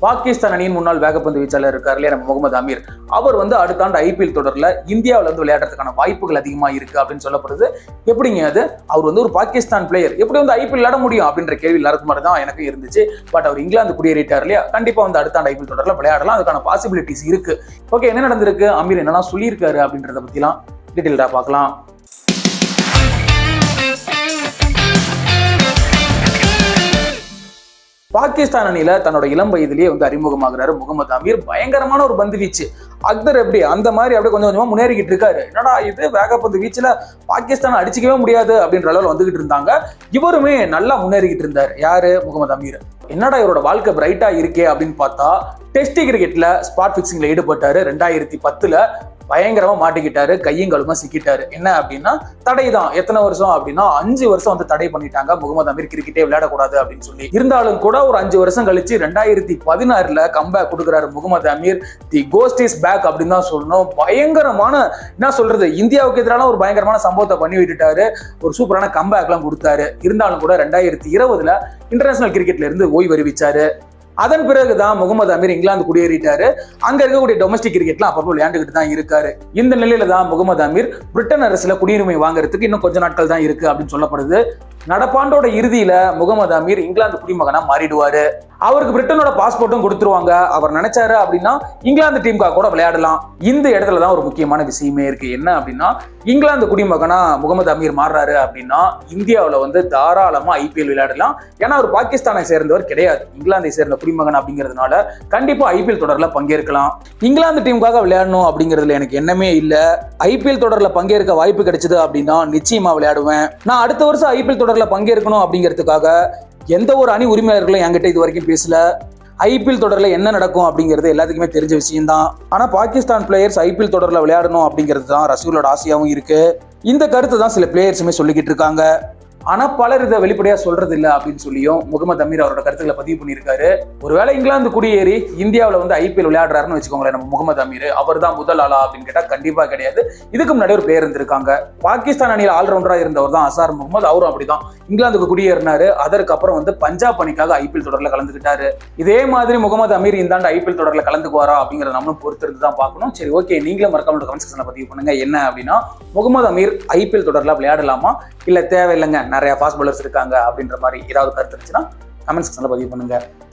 பாகிஸ்தான் அணியின் முன்னாள் வேகப்பந்து வீச்சாளர் இருக்கார் இல்லையா நம்ம முகமது அமீர் அவர் வந்து அடுத்த ஆண்டு ஐபிஎல் தொடர்ல இந்தியாவுல வந்து விளையாடுறதுக்கான வாய்ப்புகள் அதிகமா இருக்கு அப்படின்னு சொல்லப்படுது எப்படிங்க அது அவர் வந்து ஒரு பாகிஸ்தான் பிளேயர் எப்படி வந்து ஐபிஎல் விளையாட முடியும் அப்படின்ற கேள்வி எல்லாருக்கும் மாதிரி தான் எனக்கு இருந்துச்சு பட் அவர் இங்கிலாந்து குடியேறிட்டார் இல்லையா கண்டிப்பா வந்து அடுத்த ஆண்டு ஐபிஎல் தொடர்ல விளையாடலாம் அதுக்கான பாசிபிலிட்டிஸ் இருக்கு ஓகே என்ன நடந்திருக்கு அமீர் என்னெல்லாம் சொல்லியிருக்காரு அப்படின்றத பத்திலாம் டீட்டெயில்டா பார்க்கலாம் பாகிஸ்தான் அணியில தன்னோட இளம் வயதிலேயே வந்து அறிமுகமாகிறாரு முகமது அமீர் பயங்கரமான ஒரு பந்து வீச்சு அக்தர் எப்படி அந்த மாதிரி அப்படியே கொஞ்சம் கொஞ்சமா முன்னேறிக்கிட்டு இருக்காரு என்னடா இது வேகப்பந்து வீச்சுல பாகிஸ்தான் அடிச்சுக்கவே முடியாது அப்படின்ற அளவில் வந்துகிட்டு இருந்தாங்க இவருமே நல்லா முன்னேறிக்கிட்டு இருந்தார் யாரு முகமது அமீர் என்னடா இவரோட வாழ்க்கை பிரைட்டா இருக்கே அப்படின்னு பார்த்தா டெஸ்ட் கிரிக்கெட்ல ஸ்பாட் பிக்சிங்ல ஈடுபட்டாரு ரெண்டாயிரத்தி பத்துல பயங்கரமா மாட்டிக்கிட்டாரு கையும் கழுமா சிக்கிட்டாரு என்ன அப்படின்னா தடை தான் எத்தனை வருஷம் அப்படின்னா அஞ்சு வருஷம் வந்து தடை பண்ணிட்டாங்க முகமது அமீர் கிரிக்கெட்டே விளையாடக்கூடாது அப்படின்னு சொல்லி இருந்தாலும் கூட ஒரு அஞ்சு வருஷம் கழிச்சு ரெண்டாயிரத்தி பதினாறுல கம்பேக் கொடுக்குறாரு Mohammad Amir the ghost is back அப்படின்னு தான் சொல்லணும் பயங்கரமான என்ன சொல்றது இந்தியாவுக்கு எதிரான ஒரு பயங்கரமான சம்பவத்தை பண்ணி விட்டுட்டாரு ஒரு சூப்பரான கம்பேக்லாம் கொடுத்தாரு இருந்தாலும் கூட ரெண்டாயிரத்தி இருபதுல இன்டர்நேஷனல் கிரிக்கெட்ல இருந்து ஓய்வு அறிவிச்சாரு அதன் பிறகுதான் முகமது அமீர் இங்கிலாந்து குடியேறிட்டாரு அங்க இருக்கக்கூடிய டொமஸ்டிக் கிரிக்கெட்லாம் அப்பப்போ விளையாண்டுகிட்டு தான் இருக்காரு இந்த நிலையில தான் முகமது அமீர் பிரிட்டன் அரசுல குடியுரிமை வாங்குறதுக்கு இன்னும் கொஞ்ச நாட்கள் தான் இருக்கு அப்படின்னு சொல்லப்படுது நடப்பாண்டோட இறுதியில முகமது அமீர் இங்கிலாந்து குடிமகனா மாறிடுவாரு அவருக்கு பிரிட்டனோட பாஸ்போர்ட்டும் கொடுத்துருவாங்க அவர் நினைச்சாரு அப்படின்னா இங்கிலாந்து டீமுக்காக கூட விளையாடலாம் இந்த இடத்துல தான் ஒரு முக்கியமான விஷயமே இருக்கு என்ன அப்படின்னா இங்கிலாந்து குடிமகனா முகமது அமீர் மாறுறாரு அப்படின்னா இந்தியாவில் வந்து தாராளமா ஐபிஎல் விளையாடலாம் ஏன்னா அவர் பாகிஸ்தானை சேர்ந்தவர் கிடையாது இங்கிலாந்தை சேர்ந்த குடிமகன் அப்படிங்கிறதுனால கண்டிப்பா ஐபிஎல் தொடர்ல பங்கேற்கலாம் இங்கிலாந்து டீமுக்காக விளையாடணும் அப்படிங்கிறதுல எனக்கு எண்ணமே இல்ல ஐபிஎல் தொடர்ல பங்கேற்க வாய்ப்பு கிடைச்சது அப்படின்னா நிச்சயமா விளையாடுவேன் நான் அடுத்த வருஷம் ஐபிஎல் தொடர்ல பங்கேற்கணும் அப்படிங்கிறதுக்காக எந்த ஒரு அணி உரிமையாளர்களும் என்கிட்ட இது வரைக்கும் பேசல ஐபிஎல் தொடர்ல என்ன நடக்கும் அப்படிங்கிறது எல்லாத்துக்குமே தெரிஞ்ச விஷயம் தான் ஆனா பாகிஸ்தான் பிளேயர்ஸ் ஐபிஎல் தொடர்ல விளையாடணும் அப்படிங்கிறது தான் ரசிகர்களோட ஆசையாவும் இருக்கு இந்த கருத்தை தான் சில பிளேயர்ஸுமே சொல்லிக்கிட்டு இருக்காங்க ஆனா பலர் இதை வெளிப்படையா சொல்றது இல்ல அப்படின்னு சொல்லியும் முகமது அமீர் அவரோட கருத்துக்களை பதிவு பண்ணியிருக்காரு ஒருவேளை இங்கிலாந்து குடியேறி இந்தியாவில் வந்து ஐபிஎல் விளையாடுறாருன்னு வச்சுக்கோங்களேன் நம்ம முகமது அமீர் அவர் தான் முதல் ஆளா அப்படின்னு கேட்டா கண்டிப்பா கிடையாது இதுக்கு முன்னாடி ஒரு பிளேயர் இருந்திருக்காங்க பாகிஸ்தான் அணியில் ஆல்ரவுண்டரா இருந்தவர் தான் அசார் முகமது அவரும் அப்படிதான் இங்கிலாந்துக்கு குடியேறினாரு அதற்கப்புறம் வந்து பஞ்சாப் அணிக்காக ஐபிஎல் தொடர்ல கலந்துக்கிட்டாரு இதே மாதிரி முகமது அமீர் இந்த ஆண்டு ஐபிஎல் தொடர்ல கலந்துக்குவாரா அப்படிங்கறத நம்மளும் பொறுத்திருந்து தான் பார்க்கணும் சரி ஓகே நீங்களும் மறக்காம கமெண்ட் செக்ஷன்ல பதிவு பண்ணுங்க என்ன அப்படின்னா முகமது அமீர் ஐபிஎல் தொடர்ல விளையாடலாமா இல்ல தேவையில்லைங்க நிறைய ஃபாஸ்ட் பாலர்ஸ் இருக்காங்க அப்படின்ற மாதிரி ஏதாவது கருத்து இருந்துச்சுன்னா கமெண்ட் செக்ஷன்ல பதிவு பண்ணுங்க